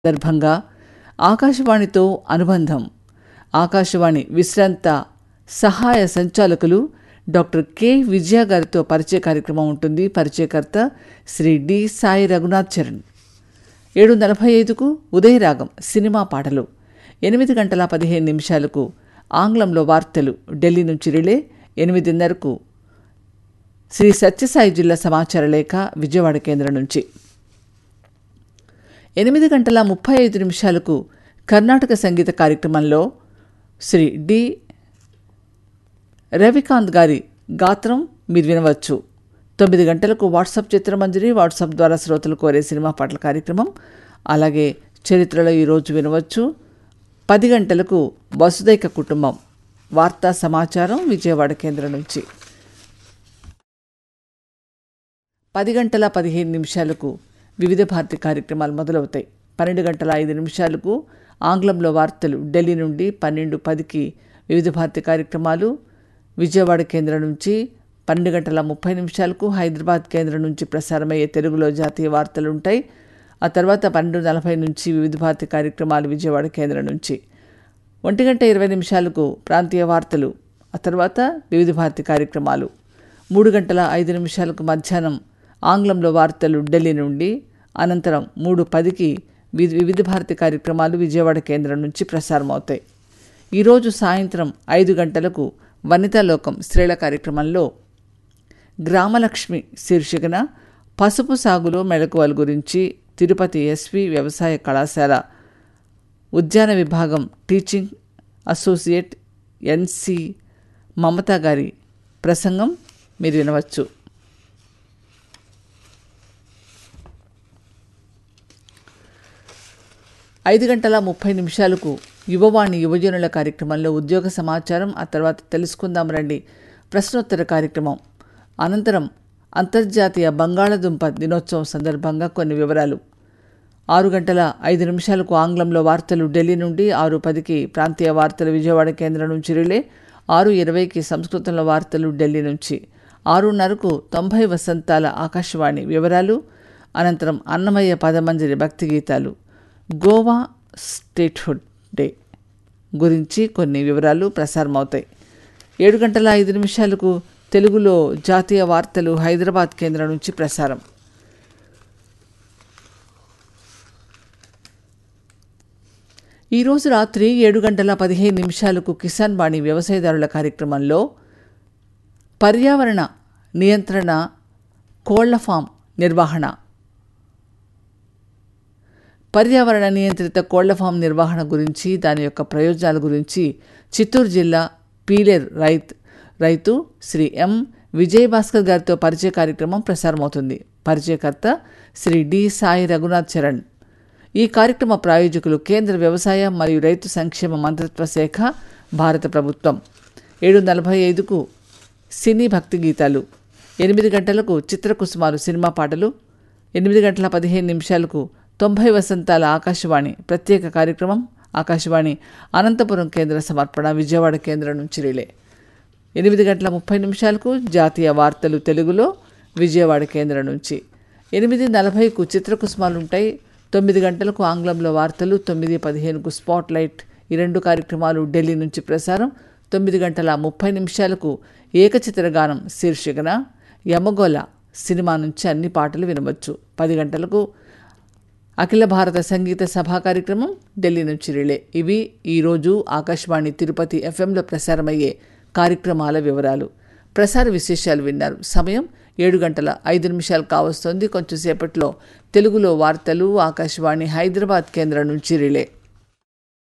సందర్భంగా ఆకాశవాణితో అనుబంధం ఆకాశవాణి విశ్రాంత సహాయ సంచాలకులు డాక్టర్ కె విజయ గారితో పరిచయ కార్యక్రమం ఉంటుంది పరిచయకర్త శ్రీ డి సాయి రఘునాథ్ చరణ్ ఏడు నలభై ఐదుకు ఉదయరాగం సినిమా పాటలు ఎనిమిది గంటల పదిహేను నిమిషాలకు ఆంగ్లంలో వార్తలు ఢిల్లీ నుంచి రిలే ఎనిమిదిన్నరకు శ్రీ సత్యసాయి జిల్లా సమాచార లేఖ విజయవాడ కేంద్రం నుంచి ఎనిమిది గంటల ముప్పై ఐదు నిమిషాలకు కర్ణాటక సంగీత కార్యక్రమంలో శ్రీ డి రవికాంత్ గారి గాత్రం మీరు వినవచ్చు తొమ్మిది గంటలకు వాట్సాప్ చిత్రమంజరి వాట్సాప్ ద్వారా శ్రోతలు కోరే సినిమా పాటల కార్యక్రమం అలాగే చరిత్రలో ఈరోజు వినవచ్చు పది గంటలకు వసుదైక కుటుంబం వార్తా సమాచారం విజయవాడ కేంద్రం నుంచి పది గంటల పదిహేను నిమిషాలకు వివిధ భారతి కార్యక్రమాలు మొదలవుతాయి పన్నెండు గంటల ఐదు నిమిషాలకు ఆంగ్లంలో వార్తలు ఢిల్లీ నుండి పన్నెండు పదికి వివిధ భారతి కార్యక్రమాలు విజయవాడ కేంద్రం నుంచి పన్నెండు గంటల ముప్పై నిమిషాలకు హైదరాబాద్ కేంద్రం నుంచి ప్రసారమయ్యే తెలుగులో జాతీయ వార్తలు ఉంటాయి ఆ తర్వాత పన్నెండు నలభై నుంచి వివిధ భారతి కార్యక్రమాలు విజయవాడ కేంద్రం నుంచి ఒంటి గంట ఇరవై నిమిషాలకు ప్రాంతీయ వార్తలు ఆ తర్వాత వివిధ భారతి కార్యక్రమాలు మూడు గంటల ఐదు నిమిషాలకు మధ్యాహ్నం ఆంగ్లంలో వార్తలు ఢిల్లీ నుండి అనంతరం మూడు పదికి వి- వివిధ భారతి కార్యక్రమాలు విజయవాడ కేంద్రం నుంచి ప్రసారమవుతాయి ఈరోజు సాయంత్రం ఐదు గంటలకు వనితాలోకం స్త్రీల కార్యక్రమంలో గ్రామలక్ష్మి శీర్షికన పసుపు సాగులో మెళకువల గురించి తిరుపతి ఎస్వి వ్యవసాయ కళాశాల ఉద్యాన విభాగం టీచింగ్ అసోసియేట్ ఎన్సి మమతా గారి ప్రసంగం మీరు వినవచ్చు ఐదు గంటల ముప్పై నిమిషాలకు యువవాణి యువజనుల కార్యక్రమంలో ఉద్యోగ సమాచారం ఆ తర్వాత తెలుసుకుందాం రండి ప్రశ్నోత్తర కార్యక్రమం అనంతరం అంతర్జాతీయ బంగాళదుంప దినోత్సవం సందర్భంగా కొన్ని వివరాలు ఆరు గంటల ఐదు నిమిషాలకు ఆంగ్లంలో వార్తలు ఢిల్లీ నుండి ఆరు పదికి ప్రాంతీయ వార్తలు విజయవాడ కేంద్రం నుంచి రిలే ఆరు ఇరవైకి సంస్కృతంలో వార్తలు ఢిల్లీ నుంచి ఆరున్నరకు తొంభై వసంతాల ఆకాశవాణి వివరాలు అనంతరం అన్నమయ్య పదమంజరి భక్తి గీతాలు గోవా స్టేట్హుడ్ డే గురించి కొన్ని వివరాలు ప్రసారమవుతాయి ఏడు గంటల ఐదు నిమిషాలకు తెలుగులో జాతీయ వార్తలు హైదరాబాద్ కేంద్రం నుంచి ప్రసారం ఈరోజు రాత్రి ఏడు గంటల పదిహేను నిమిషాలకు కిసాన్ వాణి వ్యవసాయదారుల కార్యక్రమంలో పర్యావరణ నియంత్రణ కోళ్ల ఫామ్ నిర్వహణ పర్యావరణ నియంత్రిత కోళ్ల ఫామ్ నిర్వహణ గురించి దాని యొక్క ప్రయోజనాల గురించి చిత్తూరు జిల్లా పీలేర్ రైత్ రైతు శ్రీ ఎం విజయభాస్కర్ గారితో పరిచయ కార్యక్రమం ప్రసారమవుతుంది పరిచయకర్త శ్రీ డి సాయి రఘునాథ్ చరణ్ ఈ కార్యక్రమ ప్రాయోజకులు కేంద్ర వ్యవసాయ మరియు రైతు సంక్షేమ మంత్రిత్వ శాఖ భారత ప్రభుత్వం ఏడు నలభై ఐదుకు సినీ భక్తి గీతాలు ఎనిమిది గంటలకు చిత్రకుసుమారు సినిమా పాటలు ఎనిమిది గంటల పదిహేను నిమిషాలకు తొంభై వసంతాల ఆకాశవాణి ప్రత్యేక కార్యక్రమం ఆకాశవాణి అనంతపురం కేంద్ర సమర్పణ విజయవాడ కేంద్రం నుంచి రిలే ఎనిమిది గంటల ముప్పై నిమిషాలకు జాతీయ వార్తలు తెలుగులో విజయవాడ కేంద్రం నుంచి ఎనిమిది నలభైకు చిత్రకుసుమాలు ఉంటాయి తొమ్మిది గంటలకు ఆంగ్లంలో వార్తలు తొమ్మిది పదిహేనుకు స్పాట్ లైట్ ఈ రెండు కార్యక్రమాలు ఢిల్లీ నుంచి ప్రసారం తొమ్మిది గంటల ముప్పై నిమిషాలకు ఏకచిత్ర గానం శీర్షికన యమగోళ సినిమా నుంచి అన్ని పాటలు వినవచ్చు పది గంటలకు అఖిల భారత సంగీత సభా కార్యక్రమం ఢిల్లీ నుంచి రిలే ఇవి ఈరోజు ఆకాశవాణి తిరుపతి ఎఫ్ఎంలో ప్రసారమయ్యే కార్యక్రమాల వివరాలు ప్రసార విశేషాలు విన్నారు సమయం ఏడు గంటల ఐదు నిమిషాలు కావస్తోంది కొంచెం సేపట్లో తెలుగులో వార్తలు ఆకాశవాణి హైదరాబాద్ కేంద్రం నుంచి రిలే